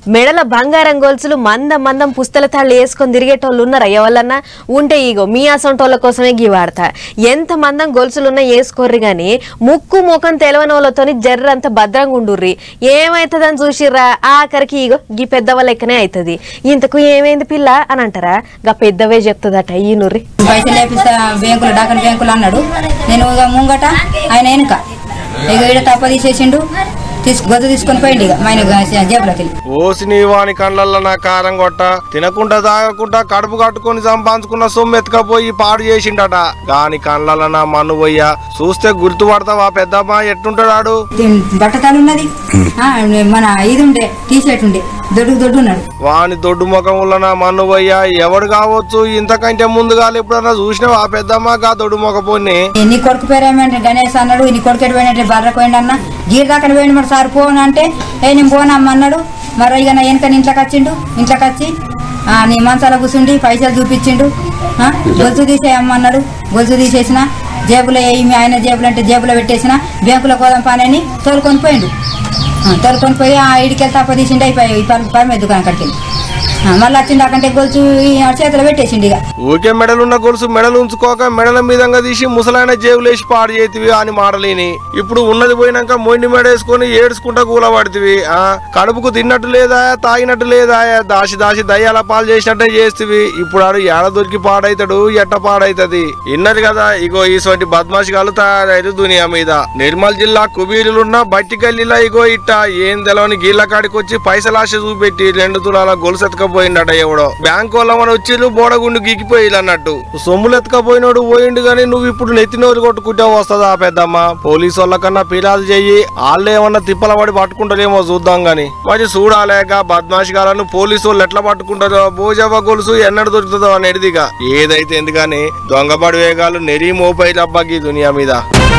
మెడల బంగారం గొలుసులు మందం మందం పుస్తల తాళ్ళు వేసుకొని తిరిగేటోళ్ళు ఉన్నారా ఎవరన్నా ఉంటే ఇగో మీ అసంటోళ్ళ కోసమే గీ వాడతా ఎంత మందం గొలుసులున్నా వేసుకోర్రి గాని ముక్కు ముఖం తెలవని వాళ్ళతోని జర్రంత భద్రంగా ఉండుర్రి ఏమైతుందని చూసిర్రా ఆఖరికి ఇగో గీ పెద్దవ లెక్కనే అవుతుంది ఇంతకు ఏమైంది పిల్ల అని అంటారా గా పెద్దవే చెప్తుందట ఈ నుర్రి పైసలు లేపిస్తా బ్యాంకులో డాకన్ బ్యాంకులో అన్నాడు నేను ఇక ముంగట ఆయన వెనుక ఇక ఈడ తప్ప తీసేసిండు తీసుకు గొద్దు తీసుకొని పోయిండు ఇక మా ఆయన జేబులోకి వెళ్ళి ఓసి నీ వాని కండ్లల్లో నా కారం కొట్ట తినకుండా తాగకుండా కడుపు కట్టుకొని సంపాదించుకున్న సొమ్ము ఎత్తుకపోయి పాడు చేసిండట గాని కండ్లల్లో నా మన్ను పోయ్యా చూస్తే గుర్తుపడతావా పెద్దమ్మా ఎట్టుంటాడు దీని బట్టతలు ఉన్నది ఆ, మన ఇది ఉండే టీ షర్ట్ ఉండే దొడ్డు దొడ్డు ఉన్నాడు వాని దొడ్డు ముఖం వల్ల నా మన్ను పోయ్యా ఎవడు కావచ్చు ఇంతకంటే ముందుగా ఎప్పుడన్నా చూసినావా ఆ పెద్దమ్మ గా దొడ్డు మొకపోని నీ కొడుకు పేరు ఏమంటే గణేష్ అన్నాడు నీ కొడుకు ఎటు పోయినట్టే బర్ర పోయిండు అన్న గీర్ దాకా పోయిండు మరి సార్ పోను అంటే ఏ నేను పోనమ్మ అన్నాడు మరి ఇక నా వెనక ఇంట్లోకి వచ్చిండు ఇంట్లోకి వచ్చి ఆ, నీ మంచాల కూర్చుండి పైసలు చూపించిండు ఆ, గొలుసు తీసేయమ్మ అన్నాడు గొలుసు తీసేసిన జేబులో వేయి మీ ఆయన జేబులో అంటే జేబులో పెట్టేసిన బ్యాంకులో కోదాం పని అని తోలుకొని పోయిండు ఆ, తోలుకొని పోయి ఆ ఇడికెళ్ళి తప్ప తీసిండు అయిపోయి పరమే దుకాణం అక్కడికి వెళ్ళి ఆ, మళ్ళీ వచ్చిండు అక్కడంటే గొలుసు ఈ చేతిలో పెట్టేసిండు ఇక ఊకే మెడలున్న గొలుసు మెడలు ఉంచుకోక మెడల మీదంగా తీసి ముసలాయన జేబులేసి పాడు చేతివి అని మాటలేని ఇప్పుడు ఉన్నది పోయినాక మొండి మెడ వేసుకొని ఏడ్చుకుంటా కూలబడితివి ఆ కడుపుకు తిన్నట్టు లేదా తాగినట్టు లేదా దాసి దాసి దయ్యాల పాలు చేసినట్టే చేస్తివి ఇప్పుడు ఆడు ఏడ దొరికి పాడైతాడు ఎట్ట పాడైతది ఇన్నది కదా ఇగో ఇటువంటి బద్మాషిగాలు తయారైదు దునియా మీద నిర్మల్ జిల్లా కుబీరులున్న బట్టి గల్లీలా ఇగో ఇట్ట ఏం తెలవని గీళ్ళ కాడికి వచ్చి పైసలాశ చూపెట్టి రెండు తులాల గొలుసు ఎత్తుకపోయిండట ఎవడో బ్యాంక్ వాళ్ళమని వచ్చి బోడగుండు గీకిపోయి అన్నట్టు సొమ్ములు ఎత్తుకపోయినోడు పోయిండు గాని నువ్వు ఇప్పుడు నెత్తినోరు కొట్టుకుంటే వస్తుందా పెద్దమ్మ పోలీసు వాళ్ళ కన్నా ఫిర్యాదు చెయ్యి వాళ్ళు ఏమన్నా తిప్పల పడి పట్టుకుంటారేమో చూద్దాం గాని మరి చూడాలేక బద్మాషిగాలను పోలీసు వాళ్ళు ఎట్లా పట్టుకుంటారో భోజవ గొలుసు ఎన్నడు దొరుకుతుందో అనేదిగా ఏదైతే ఎందుకని దొంగబడి వేగాలు నెరి మోపై డబ్బాకి దునియా మీద